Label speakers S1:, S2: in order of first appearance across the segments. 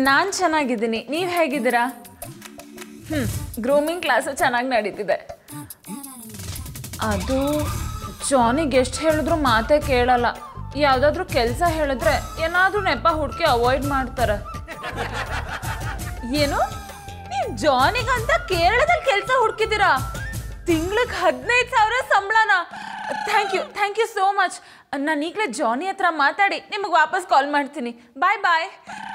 S1: ನಾನು ಚೆನ್ನಾಗಿದ್ದೀನಿ ನೀವು ಹೇಗಿದ್ದೀರಾ ಹ್ಞೂ ಗ್ರೂಮಿಂಗ್ ಕ್ಲಾಸು ಚೆನ್ನಾಗಿ ನಡೀತಿದೆ ಅದು ಜಾನಿಗೆ ಎಷ್ಟು ಹೇಳಿದ್ರು ಮಾತೇ ಕೇಳಲ್ಲ ಯಾವುದಾದ್ರೂ ಕೆಲಸ ಹೇಳಿದ್ರೆ ಏನಾದರೂ ನೆಪ ಹುಡುಕಿ ಅವಾಯ್ಡ್ ಮಾಡ್ತಾರೆ ಏನು ನೀವು ಜಾನಿಗಂತ ಕೇರಳದಲ್ಲಿ ಕೆಲಸ ಹುಡುಕಿದ್ದೀರಾ ತಿಂಗ್ಳಿಗೆ ಹದಿನೈದು ಸಾವಿರ ಸಂಬಳನ thank you thank you so much ನಾನು ಈಗಲೇ ಜಾನಿ ಹತ್ರ ಮಾತಾಡಿ ನಿಮಗೆ ವಾಪಸ್ ಕಾಲ್ ಮಾಡ್ತೀನಿ ಬಾಯ್ ಬಾಯ್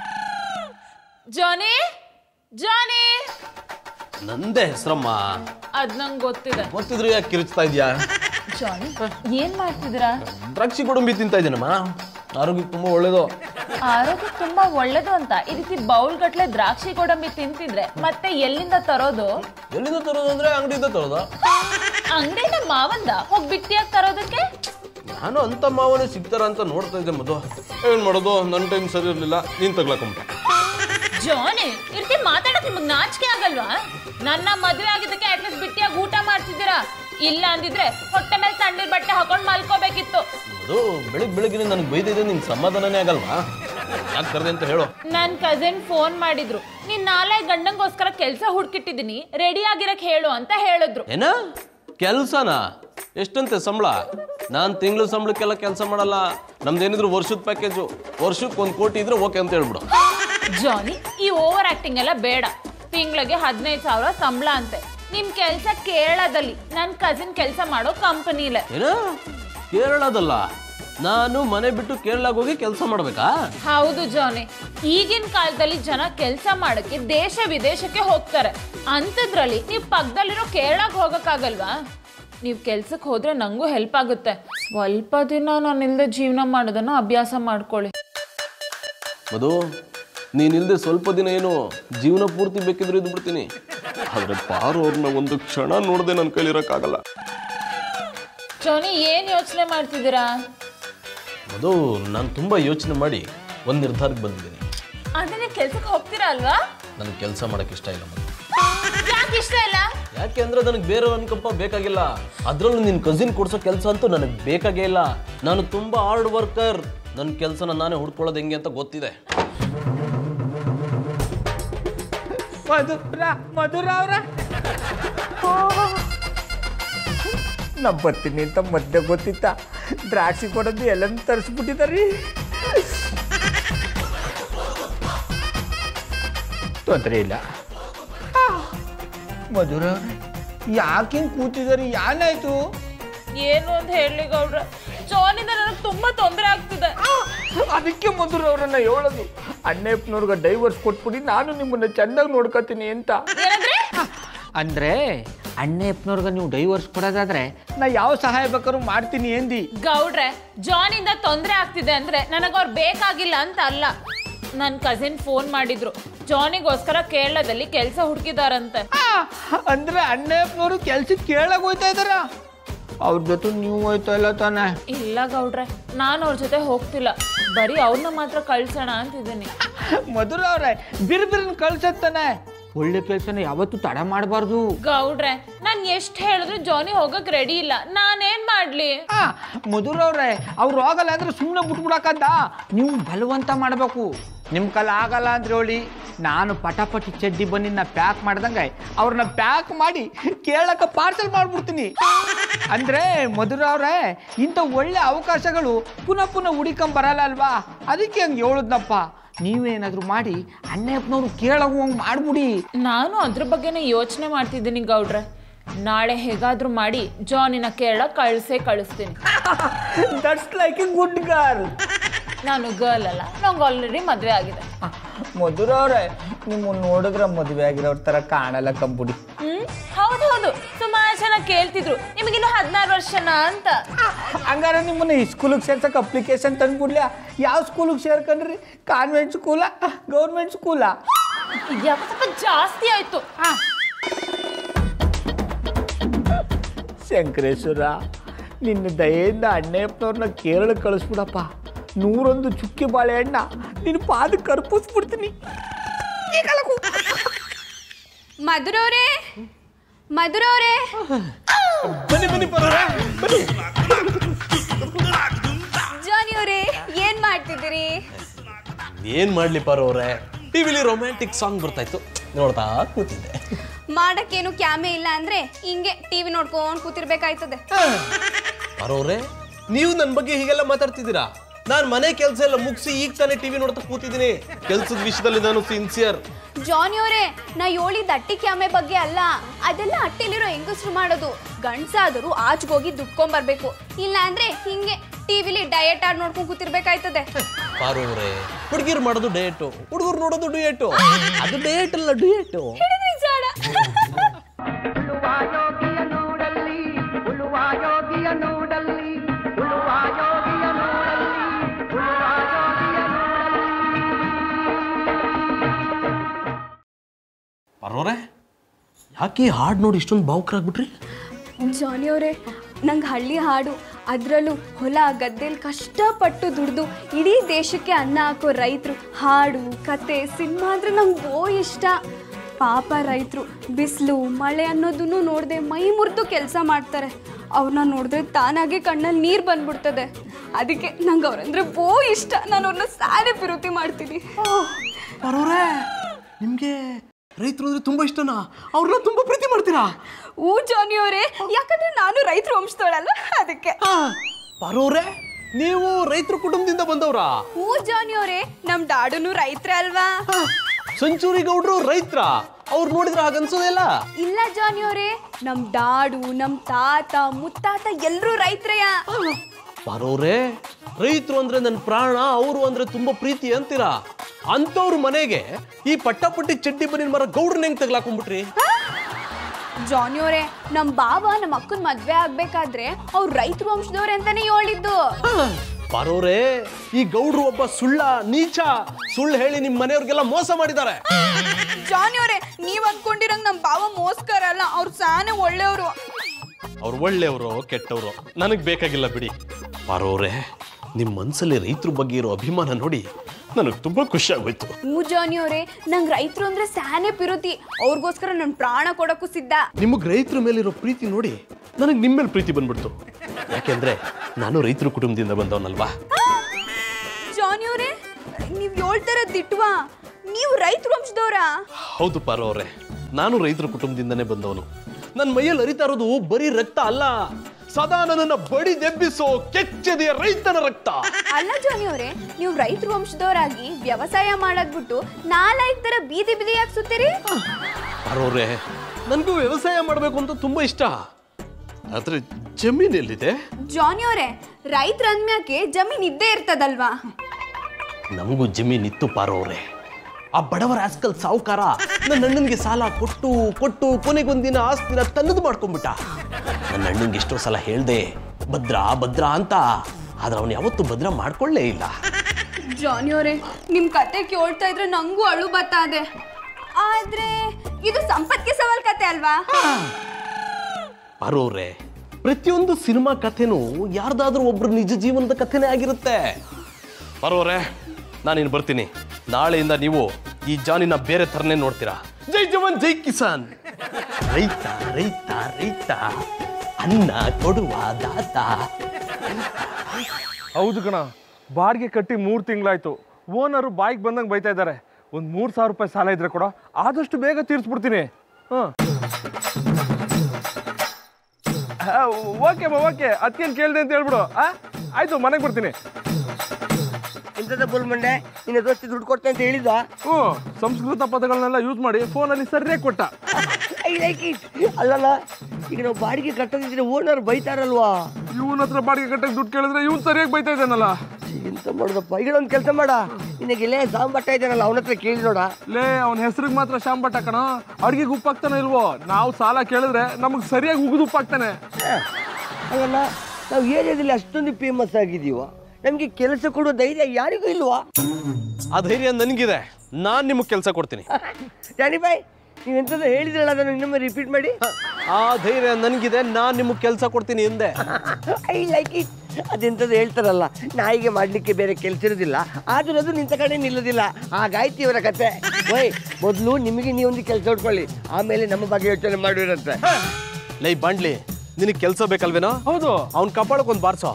S1: ಜಾನಿ ಜಾನಿ
S2: ನಂದೇ ಹೆಸರಮ್ಮ
S1: ಅದ್ ನಂಗೆ ಗೊತ್ತಿದೆ
S2: ಗೊತ್ತಿದ್ರು ಯಾಕೆ ಕಿರಿಚ್ತಾ ಇದೆಯಾ
S1: ಜಾನಿ ಏನ್ ಮಾಡ್ತಿದ್ದೀರಾ
S2: ದ್ರಾಕ್ಷಿ ಗೋಡಂಬಿ ತಿಂತಾ ಇದ್ದೀನಮ್ಮ ಆರೋಗ್ಯಕ್ಕೆ ತುಂಬಾ ಒಳ್ಳೇದು
S1: ಆರೋಗ್ಯ ತುಂಬಾ ಒಳ್ಳೇದು ಅಂತ ಈ ರೀತಿ ಬೌಲ್ ಗಟ್ಲೆ ದ್ರಾಕ್ಷಿ ಗೋಡಂಬಿ ತಿಂತಿದ್ರೆ ಮತ್ತೆ ಎಲ್ಲಿಂದ ತರೋದು
S2: ಎಲ್ಲಿಂದ ತರೋದು ಅಂದ್ರೆ ಅಂಗಡಿಯಿಂದ ತರೋದು
S1: ಅಂಗಡಿಯಿಂದ ಮಾವಂದ ಹೋಗಿ ಬಿಟ್ಟಿಯಾಗಿ ತರೋದಕ್ಕೆ
S2: ನಾನು ಅಂತ ಮಾವನೇ ಸಿಗ್ತಾರ ಅಂತ ನೋಡ್ತಾ ಇದ್ದೆ ಮಧು ಏನ್ ಮಾಡೋದು ನನ್ನ ಟೈಮ್ ಸರಿ ಇರಲಿಲ್ಲ ನೀನ್ ತಗ್ಲಾಕೊಂಬಿಟ್ಟೆ
S1: ಜಾನಿ ಈ ರೀತಿ ಮಾತಾಡಕ್ ನಿಮಗ್ ನಾಚಿಕೆ ಆಗಲ್ವಾ ನನ್ನ ಮದ್ವೆ ಆಗಿದ್ದಕ್ಕೆ ಅಟ್ಲೀಸ್ಟ್ ಬಿಟ್ಟಿಯಾಗಿ ಊಟ ಮಾಡ್ತಿದ್ದೀರಾ ಇಲ್ಲ ಅಂದಿದ್ರೆ ಹೊಟ್ಟೆ ಮೇಲೆ ತಣ್ಣೀರ್ ಬಟ್ಟೆ ಹಾಕೊಂಡ್ ಮಲ್ಕೋಬೇಕಿತ್ತು
S2: ಅದು ಬೆಳಿಗ್ಗೆ ಬೆಳಿಗ್ಗೆ ನನಗೆ ಬೈದಿದೆ ನಿನ್ ಸಮಾಧಾನನೇ ಆಗಲ್ವಾ ಯಾಕೆ ಕರೆದೆ ಅಂತ ಹೇಳು
S1: ನನ್ ಕಸಿನ್ ಫೋನ್ ಮಾಡಿದ್ರು ನೀನ್ ನಾಳೆ ಗಂಡಂಗೋಸ್ಕರ ಕೆಲ್ಸ ಹುಡ್ಕಿಟ್ಟಿದೀನಿ ರೆಡಿ ಆಗಿರಕ್ ಹೇಳು ಅಂತ ಹೇಳಿದ್ರು
S2: ಏನ ಕೆಲ್ಸನ ಎಷ್ಟಂತೆ ಸಂಬಳ ನಾನು ತಿಂಗಳು ಸಂಬಳಕ್ಕೆಲ್ಲ ಕೆಲಸ ಮಾಡಲ್ಲ ನಮ್ದೇನಿದ್ರು ವರ್ಷದ ಪ್ಯಾಕೇಜು ವರ್ಷಕ್ಕೆ ಒಂದು ಕೋಟಿ ಇದ್ರೆ ಓಕೆ ಅಂತ ಹೇಳ್ಬಿಡು
S1: ಜಾನಿ ಈ ಓವರ್ ಆಕ್ಟಿಂಗ್ ಎಲ್ಲ ಬೇಡ ತಿಂಗಳಿಗೆ ಹದಿನೈದು ಸಾವಿರ ಸಂಬಳ ಅಂತೆ ನಿಮ್ ಕೆಲ್ಸ ಕೇರಳದಲ್ಲಿ ನನ್ ಕಸಿನ್ ಕೆಲ್ಸ ಮಾಡೋ ಕಂಪನಿಲೇ
S2: ಏನ ಕೇರಳದಲ್ಲ ನಾನು ಮನೆ ಬಿಟ್ಟು ಕೇರಳಕ್ಕೆ ಹೋಗಿ ಕೆಲಸ ಮಾಡ್ಬೇಕಾ
S1: ಹೌದು ಜಾನಿ ಈಗಿನ ಕಾಲದಲ್ಲಿ ಜನ ಕೆಲಸ ಮಾಡಕ್ಕೆ ದೇಶ ವಿದೇಶಕ್ಕೆ ಹೋಗ್ತಾರೆ ಅಂಥದ್ರಲ್ಲಿ ನೀವು ಪಕ್ಕದಲ್ಲಿರೋ ಕೇರಳಕ್ಕೆ ಹೋಗಕ್ಕಾಗಲ್ವಾ ನೀವು ಕೆಲ್ಸಕ್ಕೆ ಹೋದ್ರೆ ನಂಗೂ ಹೆಲ್ಪ್ ಆಗುತ್ತೆ ಸ್ವಲ್ಪ ದಿನ ನಾನು ಇಲ್ಲದೆ ಜೀವನ ಮಾಡೋದನ್ನ ಅಭ್ಯಾಸ ಮಾಡ್ಕೊಳ್ಳಿ
S2: ಮಧು ನೀನಿಲ್ದೆ ಸ್ವಲ್ಪ ದಿನ ಏನು ಜೀವನ ಪೂರ್ತಿ ಬೇಕಿದ್ರು ಇದ್ದು ಬಿಡ್ತೀನಿ ಆದ್ರೆ ಪಾರು ಅವ್ರನ್ನ ಒಂದು ಕ್ಷಣ ನೋಡದೆ ನನ್ನ ಕೈಲಿರಕ್ಕಾಗಲ್ಲ
S1: ಜಾನಿ ಏನ್ ಯೋಚನೆ ಮಾಡ್ತಿದ್ದೀರಾ
S2: ಮಧು ನಾನು ತುಂಬ ಯೋಚನೆ ಮಾಡಿ ಒಂದು ನಿರ್ಧಾರಕ್ಕೆ ಬಂದಿದ್ದೀನಿ
S1: ಅಂದ್ರೆ ನೀವು ಕೆಲ್ಸಕ್ಕೆ ಹೋಗ್ತೀರಾ ಅಲ್ವಾ
S2: ನನಗೆ ಕೆಲಸ ಮಾಡಕ್ಕೆ ಇಷ್ಟ ಇಲ್ಲ ಮಧು
S1: ಯಾಕೆ ಇಷ್ಟ ಇಲ್ಲ
S2: ಯಾಕೆ ಅಂದ್ರೆ ನನಗೆ ಬೇರೆ ಅನ್ಕಪ್ಪ ಬೇಕಾಗಿಲ್ಲ ಅದ್ರಲ್ಲೂ ನಿನ್ನ ಕಸಿನ್ ಕೊಡ್ಸೋ ಕೆಲಸ ಅಂತೂ ನನಗೆ ಬೇಕಾಗೇ ಇಲ್ಲ ನಾನು ತುಂಬ ಹಾರ್ಡ್ ವರ್ಕರ್ ನನ್ನ ಕೆಲಸನ ನಾನೇ ಹುಡ್ಕೊಳ್ಳೋದು ಹೆಂಗೆ ಅಂತ ಗೊತ್ತಿದೆ
S3: ಮಧುರ ಮಧುರ ಅವ್ರ ನಾ ಬರ್ತೀನಿ ಅಂತ ಮಧ್ಯೆ ಗೊತ್ತಿತ್ತ ದ್ರಾಕ್ಷಿ ಕೊಡೋದು ಎಲ್ಲನೂ ತರಿಸ್ಬಿಟ್ಟಿದಾರಿ ತೊಂದರೆ ಇಲ್ಲ ಮಧುರ ಯಾಕೆ ಹಿಂಗೆ ಕೂತಿದಾರಿ ಏನಾಯ್ತು
S1: ಏನು ಅಂತ ಹೇಳಿ ಗೌಡ್ರ ಜಾನಿಂದ ನನಗೆ ತುಂಬಾ ತೊಂದರೆ ಆಗ್ತಿದೆ
S3: ಅದಕ್ಕೆ ಮಧುರ ಅವರನ್ನ ಹೇಳೋದು ಅಣ್ಣಪ್ಪನವ್ರಿಗೆ ಡೈವರ್ಸ್ ಕೊಟ್ಬಿಡಿ ನಾನು ನಿಮ್ಮನ್ನ ಚೆನ್ನಾಗಿ ನೋಡ್ಕೊತೀನಿ ಅಂತ
S1: ಏನಂದ್ರೆ
S3: ಅಂದ್ರೆ ಅಣ್ಣಪ್ಪನವ್ರಿಗೆ ನೀವು ಡೈವರ್ಸ್ ಕೊಡೋದಾದ್ರೆ ನಾ ಯಾವ ಸಹಾಯ ಬೇಕಾದ್ರೂ ಮಾಡ್ತೀನಿ ಎಂದಿ
S1: ಗೌಡ್ರೆ ಜಾನಿಂದ ತೊಂದರೆ ಆಗ್ತಿದೆ ಅಂದ್ರೆ ನನಗೆ ಅವ್ರು ಬೇಕಾಗಿಲ್ಲ ಅಂತ ಅಲ್ಲ ನನ್ನ ಕಸಿನ್ ಫೋನ್ ಮಾಡಿದ್ರು ಜಾನಿಗೋಸ್ಕರ ಕೇರಳದಲ್ಲಿ ಕೆಲಸ ಹುಡುಕಿದಾರಂತೆ
S3: ಆ, ಅಂದ್ರೆ ಅಣ್ಣಪ್ಪನವರು ಕೆಲ್ಸಕ್ಕೆ ಕೇಳಕ್ ಹೋಯ್ತಾ ಇದಾರ ಅವ್ರ ಜೊತೆ ನೀವು ಹೋಯ್ತಾ ಇಲ್ಲ ತಾನೆ
S1: ಇಲ್ಲ ಗೌಡ್ರೆ ನಾನು ಅವ್ರ ಜೊತೆ ಹೋಗ್ತಿಲ್ಲ ಬರೀ ಅವ್ರನ್ನ ಮಾತ್ರ ಕಳ್ಸೋಣ ಅಂತಿದ್ದೀನಿ
S3: ಮಧುರ ಅವ್ರೆ ಬಿರ್ ಬಿರ್ನ ಕಳ್ಸತ್ತಾನೆ ಒಳ್ಳೆ ಕೆಲ್ಸನ ಯಾವತ್ತೂ ತಡ ಮಾಡಬಾರ್ದು
S1: ಗೌಡ್ರೆ ನಾನು ಎಷ್ಟು ಹೇಳಿದ್ರು ಜಾನಿ ಹೋಗಕ್ ರೆಡಿ ಇಲ್ಲ ನಾನೇನ್ ಮಾಡ್ಲಿ
S3: ಆ ಮಧುರ ಅವ್ರೆ ಅವ್ರು ಹೋಗಲ್ಲ ಅಂದ್ರೆ ಸುಮ್ಮನೆ ಬಿಟ್ಬಿಡಕ್ಕದ್ದ ನೀವು ಬಲವಂತ ಮಾಡಬೇಕು ನಿಮ್ಮ ಕಲ ಆಗಲ್ಲ ಅಂದ್ರೆ ಹೇಳಿ ನಾನು ಪಟಾಪಟಿ ಚಡ್ಡಿ ಬನ್ನಿನ ಪ್ಯಾಕ್ ಮಾಡ್ದಂಗೆ ಅವ್ರನ್ನ ಪ್ಯಾಕ್ ಮಾಡಿ ಕೇಳಕ್ಕೆ ಪಾರ್ಸಲ್ ಮಾಡ್ಬಿಡ್ತೀನಿ ಅಂದ್ರೆ ಮಧುರ ಅವ್ರೆ ಇಂಥ ಒಳ್ಳೆ ಅವಕಾಶಗಳು ಪುನಃ ಪುನಃ ಹುಡಿಕೊಂಡ್ ಬರಲ್ಲ ಅಲ್ವಾ ಅದಕ್ಕೆ ಹಂಗೆ ಹೇಳುದ್ನಪ್ಪ ನೀವೇನಾದರೂ ಮಾಡಿ ಅಣ್ಣಪ್ಪನವ್ರು ಕೇಳೋ ಹಂಗೆ ಮಾಡ್ಬಿಡಿ
S1: ನಾನು ಅದ್ರ ಬಗ್ಗೆನೇ ಯೋಚನೆ ಮಾಡ್ತಿದ್ದೀನಿ ಗೌಡ್ರೆ ನಾಳೆ ಹೇಗಾದ್ರೂ ಮಾಡಿ ಜಾನಿನ ಕೇರಳ ಕಳ್ಸೇ ಕಳಿಸ್ತೀನಿ
S3: that's like a good girl
S1: ನಾನು ಗರ್ಲ್ ಅಲ್ಲ ನಂಗೆ ಆಲ್ರೆಡಿ ಮದುವೆ ಆಗಿದೆ
S3: ಮಧುರ ಅವ್ರೆ ನಿಮ್ಮನ್ನ ನೋಡಿದ್ರೆ ಮದುವೆ ಆಗಿರೋರ್ ಥರ ಕಾಣಲ್ಲ ಕಂಬುಡಿ
S1: ಹ್ಮ್ ಹೌದು ಹೌದು ಸುಮಾರು ಜನ ಕೇಳ್ತಿದ್ರು ನಿಮಗಿನ್ನು ಹದಿನಾರು ವರ್ಷನಾ ಅಂತ
S3: ಹಂಗಾರೆ ನಿಮ್ಮನ್ನ ಈ ಸ್ಕೂಲಿಗೆ ಸೇರ್ಸಕ್ಕೆ ಅಪ್ಲಿಕೇಶನ್ ತಂದ್ಬಿಡ್ಲ ಯಾವ ಸ್ಕೂಲಿಗೆ ಸೇರ್ಕೊಂಡ್ರಿ ಕಾನ್ವೆಂಟ್ ಸ್ಕೂಲಾ ಗೌರ್ಮೆಂಟ್ ಸ್ಕೂಲಾ
S1: ಇದ್ಯಾವ ಸ್ವಲ್ಪ ಜಾಸ್ತಿ ಆಯ್ತು
S3: ಶಂಕರೇಶ್ವರ ನಿನ್ನ ದಯೆಯಿಂದ ಅಣ್ಣಪ್ಪನವ್ರನ್ನ ಕೇರಳ ಕಳಿಸ್ಬಿಡಪ್ಪ ನೂರೊಂದು ಚುಕ್ಕಿ ಬಾಳೆಹಣ್ಣ ನಿನ್ನ ಪಾದಕ್ಕೆ ಕರ್ಪಿಸ್ಬಿಡ್ತೀನಿ
S4: ಮಧುರವ್ರೆ ಮಧುರವ್ರೆ
S2: ಬನ್ನಿ ಬನ್ನಿ ಪರವ್ರೆ, ಬನ್ನಿ
S4: ಜಾನಿ ಅವರೇ ಏನ್ ಮಾಡ್ತಿದ್ದೀರಿ
S2: ಏನ್ ಮಾಡ್ಲಿ ಪಾರು ಅವ್ರೆ ಟಿವಿಲಿ ರೊಮ್ಯಾಂಟಿಕ್ ಸಾಂಗ್ ಬರ್ತಾ ಇತ್ತು ನೋಡ್ತಾ ಕೂತಿದ್ದೆ
S4: ಮಾಡಕ್ಕೇನು ಕ್ಯಾಮೆ ಇಲ್ಲ ಅಂದ್ರೆ ಹಿಂಗೆ ಟಿವಿ ನೋಡ್ಕೊಂಡ್ ಕೂತಿರ್ಬೇಕಾಯ್ತದೆ
S2: ಬರೋರೆ ನೀವು ನನ್ನ ಬಗ್ಗೆ ಹೀಗೆಲ್ಲ ಮಾತಾಡ್ತಿದ್ದೀರಾ ನಾನು ಮನೆ ಕೆಲಸ ಎಲ್ಲ ಮುಗಿಸಿ ಈಗ ತಾನೇ ಟಿವಿ ನೋಡ್ತಾ ಕೂತಿದ್ದೀನಿ ಕೆಲಸದ ವಿಷಯದಲ್ಲಿ ನಾನು ಸಿನ್ಸಿಯರ್
S4: ಜಾನಿ ಅವರೇ ನಾ ಹೇಳಿದ ಅಟ್ಟಿ ಕ್ಯಾಮೆ ಬಗ್ಗೆ ಅಲ್ಲ ಅದೆಲ್ಲ ಅಟ್ಟಿಲಿರೋ ಹೆಂಗಸ್ರು ಮಾಡೋದು ಗಂಡ್ಸಾದರೂ ಆಚೆಗೋಗಿ ದುಡ್ಕೊಂಡ್ ಬರ್ಬೇಕು ಇಲ್ಲ ಅಂದ್ರೆ ಹಿಂಗೆ ಟಿವಿಲಿ ಡಯಟ್ ಆಡ್ ನೋಡ್ಕೊಂಡ್ ಕೂತಿರ್ಬೇಕಾಯ್ತದೆ
S2: ಪಾರೋರೆ ಹುಡುಗಿರು ಮಾಡೋದು ಡಯಟು ಹುಡುಗರು ನೋಡೋದು ಡುಯೆಟು ಅದು ಡಯಟ್ ಅಲ್ಲ ಡುಯೆಟು
S4: ಹಿಡಿದ್ರಿ ಜಾಡ
S2: ಪಾರೋರೆ ಯಾಕೆ ಈ ಹಾಡು ನೋಡಿ ಇಷ್ಟೊಂದು ಭಾವುಕರಾಗ್ಬಿಟ್ರಿ
S4: ಜಾನಿ ಅವರೇ ನಂಗೆ ಹಳ್ಳಿ ಹಾಡು ಅದರಲ್ಲೂ ಹೊಲ ಗದ್ದೆಲಿ ಕಷ್ಟಪಟ್ಟು ದುಡ್ದು ಇಡೀ ದೇಶಕ್ಕೆ ಅನ್ನ ಹಾಕೋ ರೈತರು ಹಾಡು ಕತೆ ಸಿನಿಮಾ ಅಂದ್ರೆ ನಂಗೆ ಬೋ ಇಷ್ಟ ಪಾಪ ರೈತರು ಬಿಸಿಲು ಮಳೆ ಅನ್ನೋದನ್ನು ನೋಡದೆ ಮೈ ಮುರಿದು ಕೆಲಸ ಮಾಡ್ತಾರೆ ಅವ್ರನ್ನ ನೋಡಿದ್ರೆ ತಾನಾಗೆ ಕಣ್ಣಲ್ಲಿ ನೀರು ಬಂದ್ಬಿಡ್ತದೆ ಅದಕ್ಕೆ ನಂಗೆ ಅವ್ರಂದ್ರೆ ಬೋ ಇಷ್ಟ ನಾನು ಅವ್ರನ್ನ ಸಾರೆ ಪಿರುತಿ ಮಾಡ್ತೀನಿ
S2: ಪಾರೋರೆ ನಿಮಗೆ ರೈತರು ಅಂದ್ರೆ ತುಂಬಾ ಇಷ್ಟನಾ ಅವ್ರನ್ನ ತುಂಬಾ ಪ್ರೀತಿ ಮಾಡ್ತೀರಾ
S4: ಊ ಜಾನಿ ಅವರೇ ಯಾಕಂದ್ರೆ ನಾನು ರೈತರ ವಂಶದವಳಲ್ಲ ಅದಕ್ಕೆ
S2: ಪಾರೋರೆ ನೀವು ರೈತರ ಕುಟುಂಬದಿಂದ ಬಂದವ್ರಾ
S4: ಊ ಜಾನಿ ಅವರೇ ನಮ್ ಡಾಡುನು ರೈತರ ಅಲ್ವಾ
S2: ಸಂಚೂರಿ ಗೌಡ್ರು ರೈತರ ಅವ್ರು ನೋಡಿದ್ರೆ ಹಾಗನ್ಸೋದಿಲ್ಲ
S4: ಇಲ್ಲ ಜಾನಿ ಅವರೇ ನಮ್ ಡಾಡು ನಮ್ ತಾತ ಮುತ್ತಾತ ಎಲ್ರೂ ರೈತ್ರಯ
S2: ಬರೋರೆ ರೈತರು ಅಂದ್ರೆ ನನ್ನ ಪ್ರಾಣ ಅವರು ಅಂದ್ರೆ ತುಂಬಾ ಪ್ರೀತಿ ಅಂತೀರಾ ಅಂತವ್ರ ಮನೆಗೆ ಈ ಪಟ್ಟಾಪಟ್ಟಿ ಚಡ್ಡಿ ಬನ್ನಿನ ಮರ ಗೌಡ್ರನ್ನ ಹೆಂಗ್ ತಗ್ಲಾಕೊಂಡ್ಬಿಟ್ರಿ
S4: ಜಾನಿ ಅವರೇ ನಮ್ ಬಾವ ನಮ್ಮ ಅಕ್ಕನ ಮದ್ವೆ ಆಗ್ಬೇಕಾದ್ರೆ ಅವ್ರು ರೈತರ ವಂಶದವ್ರೆ ಅಂತಾನೆ ಹೇಳಿದ್ದು
S2: ಬರೋರೆ ಈ ಗೌಡ್ರು ಒಬ್ಬ ಸುಳ್ಳ ನೀಚ ಸುಳ್ಳು ಹೇಳಿ ನಿಮ್ ಮನೆಯವ್ರಿಗೆಲ್ಲ ಮೋಸ ಮಾಡಿದ್ದಾರೆ
S4: ಜಾನಿ ಅವರೇ ನೀವ್ ಅನ್ಕೊಂಡಿರಂಗ್ ನಮ್ ಬಾವ ಮೋಸ್ಕರ ಅಲ್ಲ ಅವ್ರು ಸಾನೆ ಒಳ್ಳೆಯವರು
S2: ಅವ್ರು ಒಳ್ಳೆಯವರು ಕೆಟ್ಟವರು ನನಗೆ ಬೇಕಾಗಿಲ್ಲ ಬಿಡಿ ಬರೋರೆ ನಿಮ್ಮ ಮನ್ಸಲ್ಲಿ ರೈತರ ಬಗ್ಗೆ ಇರೋ ಅಭಿಮಾನ ನೋಡಿ ನನಗೆ ತುಂಬಾ ಖುಷಿ ಆಗೋಯ್ತು
S4: ಹ್ಞೂ ಜಾನಿ ಅವರೇ ನಂಗೆ ರೈತರು ಅಂದ್ರೆ ಸಾನೆ ಪಿರುತಿ ಅವ್ರಿಗೋಸ್ಕರ ನನ್ ಪ್ರಾಣ ಕೊಡಕ್ಕೂ ಸಿದ್ಧ
S2: ನಿಮಗೆ ರೈತರ ಮೇಲಿರೋ ಪ್ರೀತಿ ನೋಡಿ ನನಗೆ ನಿಮ್ಮ ಮೇಲೆ ಪ್ರೀತಿ ಬಂದ್ಬಿಡ್ತು ಯಾಕೆಂದ್ರೆ ನಾನು ರೈತರ ಕುಟುಂಬದಿಂದ ಬಂದವನಲ್ವಾ
S4: ಜಾನಿ ಅವರೇ ನೀವ್ ಹೇಳ್ತಾರ ದಿಟ್ವಾ ನೀವು ರೈತರ ವಂಶದವ್ರಾ
S2: ಹೌದು ಪಾರು ಅವರೇ ನಾನು ರೈತರ ಕುಟುಂಬದಿಂದನೇ ಬಂದವನು ನನ್ನ ಮೈಯಲ್ಲಿ ಹರಿತಾ ಇರೋದು ಬರೀ ರಕ್ತ ಅಲ್ಲ ಸದಾ ನನ್ನನ್ನ ಬಡಿ ದೆಬ್ಬಿಸೋ ಕೆಚ್ಚದೆಯ ರೈತನ ರಕ್ತ
S4: ಅಲ್ಲ ಜಾನಿ ಅವರೇ ನೀವು ರೈತರ ವಂಶದವರಾಗಿ ವ್ಯವಸಾಯ ಮಾಡೋದ್ ಬಿಟ್ಟು ನಾಲ್ಕು ತರ ಬೀದಿ ಬೀದಿ ಯಾಕೆ ಸುತ್ತೀರಿ
S2: ಪಾರೋರೆ ನನಗೂ ವ್ಯವಸಾಯ ಮಾಡಬೇಕು ಅಂತ ತುಂಬಾ ಇಷ್ಟ ಆದ್ರೆ ಜಮೀನ್ ಎಲ್ಲಿದೆ
S4: ಜಾನಿ ಅವರೇ ರೈತರ ಅಂದ್ಮ್ಯಾಕೆ ಜಮೀನ್ ಇದ್ದೇ ಇರ್ತದಲ್ವಾ
S2: ನಮಗೂ ಜಮೀನ್ ಇತ್ತು ಪಾರೋರೆ ಆ ಬಡವರ ಆಸ್ಕಲ್ ಸಾವುಕಾರ ನನ್ನ ಅಣ್ಣನಿಗೆ ಸಾಲ ಕೊಟ್ಟು ಕೊಟ್ಟು ಕೊನೆಗೊಂದಿನ ಆಸ್ತಿನ ತನ್ನದು ಮಾಡ್ಕೊಂಡ್ಬಿಟ್ಟ ನನ್ನ ಅಣ್ಣಂಗೆ ಎಷ್ಟೋ ಸಲ ಹೇಳ್ದೆ ಭದ್ರಾ ಭದ್ರಾ ಅಂತ ಆದ್ರೆ ಅವನು ಯಾವತ್ತೂ ಭದ್ರ ಮಾಡ್ಕೊಳ್ಳೇ ಇಲ್ಲ
S4: ಜಾನಿ ಅವರೇ ನಿಮ್ ಕತೆ ಕೇಳ್ತಾ ಇದ್ರೆ ನಂಗೂ ಅಳು ಬತ್ತಾದೆ ಆದ್ರೆ ಇದು ಸಂಪತ್ಗೆ ಸವಾಲ್ ಕತೆ ಅಲ್ವಾ
S2: ಪಾರೋರೆ ಪ್ರತಿಯೊಂದು ಸಿನಿಮಾ ಕಥೆನೂ ಯಾರ್ದಾದ್ರೂ ಒಬ್ರು ನಿಜ ಜೀವನದ ಕಥೆನೇ ಆಗಿರುತ್ತೆ ಪಾರೋರೆ ನಾನಿನ್ನು ಬರ್ತೀನಿ ನಾಳೆಯಿಂದ ನೀವು ಈ ಜಾನಿನ ಬೇರೆ ಥರನೇ ನೋಡ್ತೀರಾ ಜೈ ಜವಾನ್ ಜೈ ಕಿಸಾನ್ ರೈತ ರೈತ ರೈತ ಅನ್ನ ಕೊಡುವ ದಾತ
S5: ಹೌದು ಕಣ ಬಾಡಿಗೆ ಕಟ್ಟಿ ಮೂರು ತಿಂಗಳಾಯ್ತು ಓನರು ಬಾಯಿಗೆ ಬಂದಂಗೆ ಬೈತಾ ಇದ್ದಾರೆ ಒಂದು ಮೂರು ಸಾವಿರ ರೂಪಾಯಿ ಸಾಲ ಇದ್ರೆ ಕೊಡ ಆದಷ್ಟು ಬೇಗ ತೀರಿಸ್ಬಿಡ್ತೀನಿ ಹಾಂ ಓಕೆ ಬಾ ಓಕೆ ಅದಕ್ಕೇನು ಕೇಳಿದೆ ಅಂತ ಹೇಳ್ಬಿಡು ಆ ಆಯ್ತು ಮನೆಗೆ ಬರ್ತೀನಿ
S6: ಎಂತದ ಬುಲ್ ಮಂಡೆ ನಿನ್ನ ದೋಸ್ತಿ ದುಡ್ಡು ಕೊಡ್ತೆ ಅಂತ ಹೇಳಿದ
S5: ಹ್ಞೂ ಸಂಸ್ಕೃತ ಪದಗಳನ್ನೆಲ್ಲ ಯೂಸ್ ಮಾಡಿ ಫೋನಲ್ಲಿ ಸರಿಯಾಗಿ ಕೊಟ್ಟ
S6: ಐ ಲೈಕ್ ಇಟ್ ಅಲ್ಲಲ್ಲ ಈಗ ನಾವು ಬಾಡಿಗೆ ಕಟ್ಟದಿದ್ರೆ ಓನರ್ ಬೈತಾರಲ್ವಾ
S5: ಇವನ ಹತ್ರ ಬಾಡಿಗೆ ಕಟ್ಟಕ್ಕೆ ದುಡ್ಡು ಕೇಳಿದ್ರೆ ಇವ್ನು ಸರಿಯಾಗಿ ಬೈತಾ ಇದ್ದಾನಲ್ಲ
S6: ಎಂತ ಮಾಡೋದಪ್ಪ ಈಗ ಒಂದು ಕೆಲಸ ಮಾಡ ನಿನಗೆ ಇಲ್ಲೇ ಸಾಂಬಟ್ಟ ಇದ್ದಾನಲ್ಲ ಅವನ ಹತ್ರ ಕೇಳಿ ನೋಡ
S5: ಲೇ ಅವನ ಹೆಸರಿಗೆ ಮಾತ್ರ ಶಾಂಬಟ್ಟ ಕಣ ಅಡ್ಗೆಗೆ ಉಪ್ಪಾಗ್ತಾನೆ ಇಲ್ವೋ ನಾವು ಸಾಲ ಕೇಳಿದ್ರೆ ನಮಗೆ ಸರಿಯಾಗಿ ಉಗಿದು ಉಪ್ಪಾಗ್ತಾನೆ
S6: ಅಲ್ಲಲ್ಲ ನಾವು ಏರಿಯಾದಲ್ಲಿ ಅಷ್ಟೊಂದು ಫೇಮಸ್ ಆಗಿದೀವ ನಮಗೆ ಕೆಲಸ ಕೊಡೋ ಧೈರ್ಯ ಯಾರಿಗೂ ಇಲ್ವಾ
S2: ಆ ಧೈರ್ಯ ನನಗಿದೆ ನಾನು ನಿಮಗೆ ಕೆಲಸ ಕೊಡ್ತೀನಿ
S6: ಜಾನಿ ಬಾಯ್ ನೀವು ಎಂತದ ಹೇಳಿದ್ರಲ್ಲ ಅದನ್ನು ಇನ್ನೊಮ್ಮೆ ರಿಪೀಟ್ ಮಾಡಿ
S2: ಆ ಧೈರ್ಯ ನನಗಿದೆ ನಾನು ನಿಮಗೆ ಕೆಲಸ ಕೊಡ್ತೀನಿ ಹಿಂದೆ
S6: ಐ ಲೈಕ್ ಇಟ್ ಅದೆಂಥದ್ದು ಹೇಳ್ತಾರಲ್ಲ ನಾಯಿಗೆ ಮಾಡಲಿಕ್ಕೆ ಬೇರೆ ಕೆಲಸ ಇರೋದಿಲ್ಲ ಆದರೂ ಅದು ನಿಂತ ಕಡೆ ನಿಲ್ಲೋದಿಲ್ಲ ಹಾಗಾಯ್ತು ಇವರ ಕತೆ ಓಯ್ ಮೊದಲು ನಿಮಗೆ ನೀವೊಂದು ಕೆಲಸ ಹೊಡ್ಕೊಳ್ಳಿ ಆಮೇಲೆ ನಮ್ಮ ಬಗ್ಗೆ ಯೋಚನೆ ಮಾಡಿರಂತೆ
S2: ಲೈ ಬಾಂಡ್ಲಿ ನಿನಗೆ ಕೆಲಸ ಬೇಕಲ್ವೇನೋ
S5: ಹೌದು
S2: ಅವ್ನ ಕಪಾಳಕ್ಕೆ ಒಂದು ಬಾರ್ಸೋ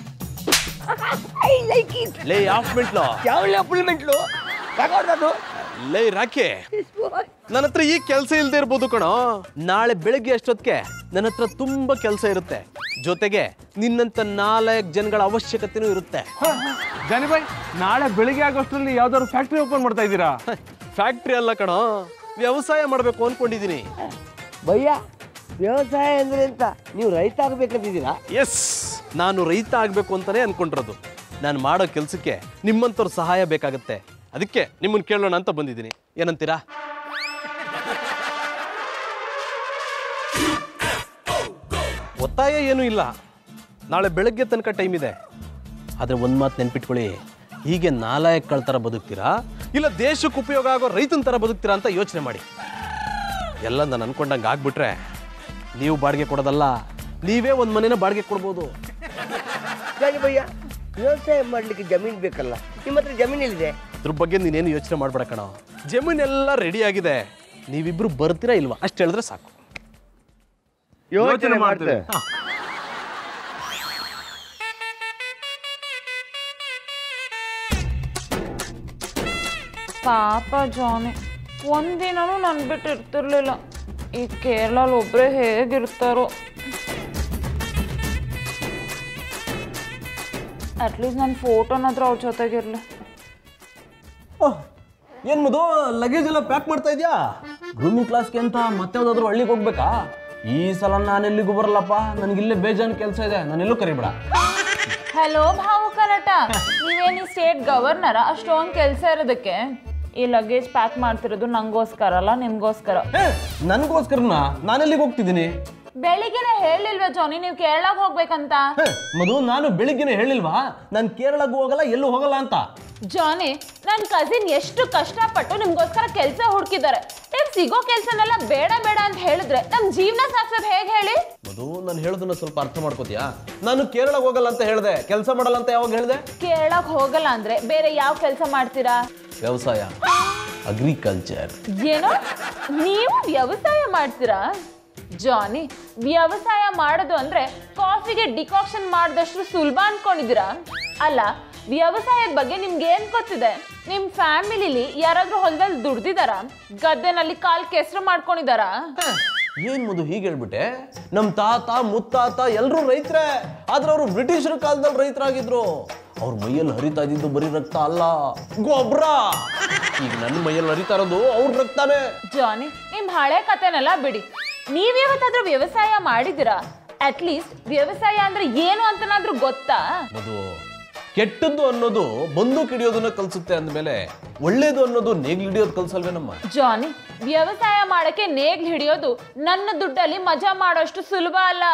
S6: I like it
S2: lay off ಮಿಂಟ್ಲು
S6: ಯಾವ ಅಪ್ಲಿಮೆಂಟ್ಲು ತಗೊಂಡದು
S2: ಲೇ ರಾಕಿ ನನ್ನ ಹತ್ರ ಈ ಕೆಲಸ ಇಲ್ಲದೆ ಇರ್ಬೋದು ಕಣೋ ನಾಳೆ ಬೆಳಗ್ಗೆ ಅಷ್ಟೊತ್ತಿಗೆ ನನ್ನ ಹತ್ರ ತುಂಬಾ ಕೆಲಸ ಇರುತ್ತೆ ಜೊತೆಗೆ ನಿನ್ನಂತ ನಾಲ್ಕು ಜನಗಳ ಅವಶ್ಯಕತೆನೂ ಇರುತ್ತೆ
S5: ಜಾನಿಬಾಯ್ ನಾಳೆ ಬೆಳಿಗ್ಗೆ ಆಗೋಷ್ಟರಲ್ಲಿ ಯಾವ್ದಾದ್ರು ಫ್ಯಾಕ್ಟ್ರಿ ಓಪನ್ ಮಾಡ್ತಾ ಇದ್ದೀರಾ
S2: ಫ್ಯಾಕ್ಟ್ರಿ ಅಲ್ಲ ಕಣೋ ವ್ಯವಸಾಯ ಮಾಡಬೇಕು ಅನ್ಕೊಂಡಿದೀನಿ
S6: ಭಯ್ಯ ವ್ಯವಸಾಯ ಅಂದ್ರೆ ಅಂತ ನೀವು ರೈತ ಆಗ್ಬೇಕಂತಿದ್ದೀರಾ
S2: ಎಸ್ ನಾನು ರೈತ ಆಗಬೇಕು ಅಂತಾನೆ ಅನ್ಕೊಂಡಿರೋದು ನಾನು ಮಾಡೋ ಕೆಲಸಕ್ಕೆ ನಿಮ್ಮಂಥವ್ರ ಸಹಾಯ ಬೇಕಾಗುತ್ತೆ ಅದಕ್ಕೆ ನಿಮ್ಮನ್ನ ಕೇಳೋಣ ಅಂತ ಬಂದಿದ್ದೀನಿ ಏನಂತೀರಾ ಒತ್ತಾಯ ಏನೂ ಇಲ್ಲ ನಾಳೆ ಬೆಳಗ್ಗೆ ತನಕ ಟೈಮ್ ಇದೆ ಆದರೆ ಒಂದು ಮಾತು ನೆನ್ಪಿಟ್ಕೊಳ್ಳಿ ಹೀಗೆ ನಾಲಾಯಕ್ಕಳ ಥರ ಬದುಕ್ತೀರಾ ಇಲ್ಲ ದೇಶಕ್ಕೆ ಉಪಯೋಗ ಆಗೋ ರೈತನ ಥರ ಬದುಕ್ತೀರಾ ಅಂತ ಯೋಚನೆ ಮಾಡಿ ಎಲ್ಲ ನಾನು ಅನ್ಕೊಂಡಂಗೆ ಆಗ್ಬಿಟ್ರೆ ನೀವು ಬಾಡಿಗೆ ಕೊಡೋದಲ್ಲ ನೀವೇ ಒಂದು ಮನೇನ ಬಾಡಿಗೆ ಕೊಡ್ಬೋದು
S6: ಯಾಕೆ ಭಯ್ಯ ವ್ಯವಸಾಯ ಮಾಡ್ಲಿಕ್ಕೆ ಜಮೀನು ಬೇಕಲ್ಲ ನಿಮ್ಮ ಹತ್ರ ಜಮೀನು ಎಲ್ಲಿದೆ
S2: ಇದ್ರ ಬಗ್ಗೆ ನೀನೇನು ಯೋಚನೆ ಮಾಡ್ಬೇಡ ಕಣ ಜಮೀನೆಲ್ಲ ರೆಡಿ ಆಗಿದೆ ನೀವಿಬ್ರು ಬರ್ತೀರಾ ಇಲ್ವಾ ಅಷ್ಟು ಹೇಳಿದ್ರೆ ಸಾಕು
S6: ಯೋಚನೆ ಮಾಡ್ತೇವೆ
S1: ಪಾಪ ಜಾನಿ ಒಂದಿನನೂ ನನ್ ಬಿಟ್ಟು ಇರ್ತಿರ್ಲಿಲ್ಲ ಈ ಕೇರಳಲ್ಲಿ ಒಬ್ಬರೇ ಹೇಗಿರ್ತಾರೋ ಅಟ್ಲೀಸ್ಟ್ ನನ್ನ ಫೋಟೋನಾದ್ರೂ ಅವ್ರ ಜೊತೆಗಿರ್ಲಿ
S2: ಏನು ಮದು ಲಗೇಜ್ ಎಲ್ಲ ಪ್ಯಾಕ್ ಮಾಡ್ತಾ ಇದೆಯಾ ಗ್ರೂಮಿಂಗ್ ಕ್ಲಾಸ್ಗೆ ಅಂತ ಮತ್ತೆ ಯಾವ್ದಾದ್ರು ಹಳ್ಳಿಗೆ ಹೋಗ್ಬೇಕಾ ಈ ಸಲ ನಾನು ಎಲ್ಲಿಗೂ ಬರಲ್ಲಪ್ಪ ನನಗಿಲ್ಲೇ ಬೇಜಾನ್ ಕೆಲಸ ಇದೆ ನಾನೆಲ್ಲೂ ಕರಿಬೇಡ
S1: ಹಲೋ ಭಾವು ಕರಾಟ ನೀವೇನು ಸ್ಟೇಟ್ ಗವರ್ನರ ಅಷ್ಟೊಂದು ಕೆಲಸ ಇರೋದಕ್ಕೆ ಈ ಲಗೇಜ್ ಪ್ಯಾಕ್ ಮಾಡ್ತಿರೋದು ನಂಗೋಸ್ಕರ ಅಲ್ಲ ನಿಮ್ಗೋಸ್ಕರ
S2: ನನಗೋಸ್ಕರನ ನಾನೆಲ್ಲಿಗೆ ಹೋಗ್ತಿದ್ದೀನಿ
S1: ಬೆಳಿಗ್ಗೆನೆ ಹೇಳಿಲ್ವಾ ಜಾನಿ ನೀವು ಕೇರಳಕ್ಕೆ ಹೋಗ್ಬೇಕಂತ
S2: ಹೇ, ಮಧು ನಾನು ಬೆಳಿಗ್ಗೆನೆ ಹೇಳಿಲ್ವಾ ನಾನು ಕೇರಳಗೂ ಹೋಗಲ್ಲ ಎಲ್ಲೂ ಹೋಗಲ್ಲ ಅಂತ
S1: ಜಾನಿ ನನ್ನ ಕಸಿನ್ ಎಷ್ಟು ಕಷ್ಟಪಟ್ಟು ನಿಮ್ಗೋಸ್ಕರ ಕೆಲಸ ಹುಡುಕಿದ್ದಾರೆ ನೀವು ಸಿಗೋ ಕೆಲಸನೆಲ್ಲ ಬೇಡ ಬೇಡ ಅಂತ ಹೇಳಿದ್ರೆ ನಮ್ಮ ಜೀವನ ಸಾಕ್ಸೋದು ಹೇಗೆ ಹೇಳಿ
S2: ಮಧು ನಾನು ಹೇಳೋದನ್ನ ಸ್ವಲ್ಪ ಅರ್ಥ ಮಾಡ್ಕೋತೀಯಾ ನಾನು ಕೇರಳಕ್ಕೆ ಹೋಗಲ್ಲ ಅಂತ ಹೇಳಿದೆ ಕೆಲಸ ಮಾಡಲ್ಲ ಅಂತ ಯಾವಾಗ ಹೇಳಿದೆ
S1: ಕೇರಳಕ್ಕೆ ಹೋಗಲ್ಲ ಅಂದ್ರೆ ಬೇರೆ ಯಾವ ಕೆಲಸ ಮಾಡ್ತೀರಾ
S2: ವ್ಯವಸಾಯ ಅಗ್ರಿಕಲ್ಚರ್
S1: ಏನೋ ನೀವು ವ್ಯವಸಾಯ ಮಾಡ್ತೀರಾ ಜಾನಿ ವ್ಯವಸಾಯ ಮಾಡೋದು ಅಂದ್ರೆ ಕಾಫಿಗೆ ಡಿಕಾಕ್ಷನ್ ಮಾಡಿದಷ್ಟು ಸುಲಭ ಅನ್ಕೊಂಡಿದ್ದೀರಾ ಅಲ್ಲ ವ್ಯವಸಾಯದ ಬಗ್ಗೆ ನಿಮ್ಗೆ ಏನ್ ಗೊತ್ತಿದೆ ನಿಮ್ ಫ್ಯಾಮಿಲಿಲಿ ಯಾರಾದ್ರೂ ಹೊಲದಲ್ಲಿ ದುಡ್ದಿದಾರ ಗದ್ದೆನಲ್ಲಿ ಕಾಲ್ ಕೆಸರು ಮಾಡ್ಕೊಂಡಿದಾರಾ
S2: ಏನ್ ಮಧು ಹೀಗೆ ಹೇಳ್ಬಿಟ್ಟೆ ನಮ್ ತಾತ ಮುತ್ತಾತ ಎಲ್ರೂ ರೈತರೇ ಆದ್ರೆ ಅವರು ಬ್ರಿಟಿಷರ ಕಾಲದಲ್ಲಿ ರೈತರಾಗಿದ್ರು ಅವ್ರ ಮೈಯಲ್ಲಿ ಹರಿತಾ ಇದ್ದಿದ್ದು ಬರೀ ರಕ್ತ ಅಲ್ಲ ಗೊಬ್ಬರ ಈಗ ನನ್ನ ಮೈಯಲ್ಲಿ ಹರಿತಾ ಇರೋದು ಅವ್ರ ರಕ್ತಾನೇ
S1: ಜಾನಿ ನಿಮ್ ಹಳೆ ಕತೆನೆಲ್ಲ ಬಿಡಿ ನೀವ್ ಯಾವತ್ತಾದ್ರೂ ವ್ಯವಸಾಯ ಮಾಡಿದಿರಾ ಅಟ್ಲೀಸ್ಟ್ ವ್ಯವಸಾಯ ಅಂದ್ರೆ ಏನು ಅಂತನಾದ್ರೂ ಗೊತ್ತಾ
S2: ಮಧು ಕೆಟ್ಟದ್ದು ಅನ್ನೋದು ಬಂದೂಕ್ ಹಿಡಿಯೋದನ್ನ ಕಲ್ಸುತ್ತೆ ಅಂದ್ಮೇಲೆ ಒಳ್ಳೇದು ಅನ್ನೋದು ನೇಗ್ಲು ಹಿಡಿಯೋದು ಕಲ್ಸಲ್ವೇ ನಮ್ಮ
S1: ಜಾನಿ ವ್ಯವಸಾಯ ಮಾಡಕ್ಕೆ ನೇಗ್ಲು ಹಿಡಿಯೋದು ನನ್ನ ದುಡ್ಡಲ್ಲಿ ಮಜಾ ಮಾಡೋಷ್ಟು ಸುಲಭ ಅಲ್ಲ